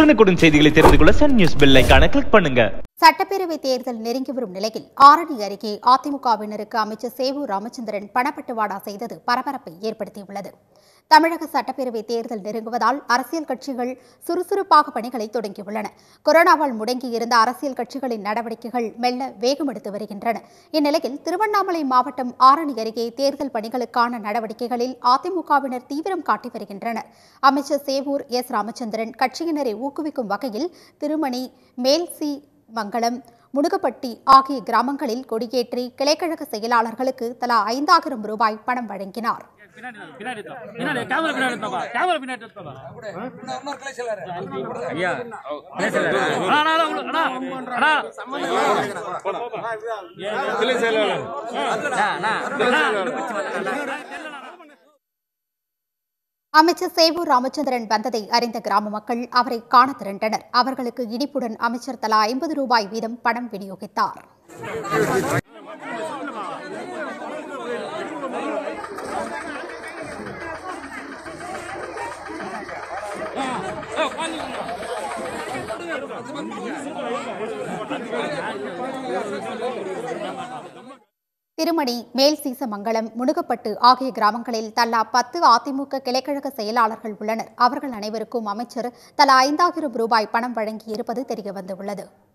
உடனுக்குடன் செய்திகளை தெரிந்து கொள்ள சன் நியூஸ் பெல் ஐகானை கிளிக் பண்ணுங்க சட்டப்பேரவை தேர்தல் நெருங்கி வரும் நிலையில் ஆரணி அருகே அதிமுகவினருக்கு அமைச்சர் சேவூர் ராமச்சந்திரன் பணப்பட்டுவாடா செய்தது பரபரப்பை ஏற்படுத்தியுள்ளது தமிழக சட்டப்பேரவை தேர்தல் நெருங்குவதால் அரசியல் கட்சிகள் சுறுசுறுப்பாக பணிகளை தொடங்கியுள்ளன கொரோனாவால் முடங்கியிருந்த அரசியல் கட்சிகளின் நடவடிக்கைகள் மெல்ல வேகமெடுத்து வருகின்றன இந்நிலையில் திருவண்ணாமலை மாவட்டம் ஆரணி அருகே தேர்தல் பணிகளுக்கான நடவடிக்கைகளில் அதிமுகவினர் தீவிரம் காட்டி வருகின்றனர் அமைச்சர் சேவூர் எஸ் ராமச்சந்திரன் கட்சியினரை ஊக்குவிக்கும் வகையில் திருமணி மேல்சி மங்கலம் முடுகப்பட்டி ஆகிய கிராமங்களில் கொடியேற்றி கிளைக்கழக செயலாளர்களுக்கு தலா ஐந்தாயிரம் ரூபாய் பணம் வழங்கினார் பின்னாடி நில்லு, பின்னாடி எடுத்தோ. பின்னாடி கேமரா பின்னாடி எடுத்தோப்பா கேமரா பின்னாடி எடுத்தோப்பா ஐயா பேசல அண்ணா அண்ணா அண்ணா அண்ணா அமைச்சர் சேவூர் ராமச்சந்திரன் வந்ததை அறிந்த கிராம மக்கள் அவரை காண திரண்டனர் அவர்களுக்கு இனிப்புடன் அமைச்சர் தலா ஐம்பது ரூபாய் வீதம் பணம் விநியோகித்தார் திருமணி மேல் சீசமங்கலம் முடுகப்பட்டு ஆகிய கிராமங்களில் தலா பத்து அதிமுக கிளைக்கழக செயலாளர்கள் உள்ளனர் அவர்கள் அனைவருக்கும் அமைச்சர் தலா ஐந்தாயிரம் ரூபாய் பணம் வழங்கியிருப்பது தெரியவந்துள்ளது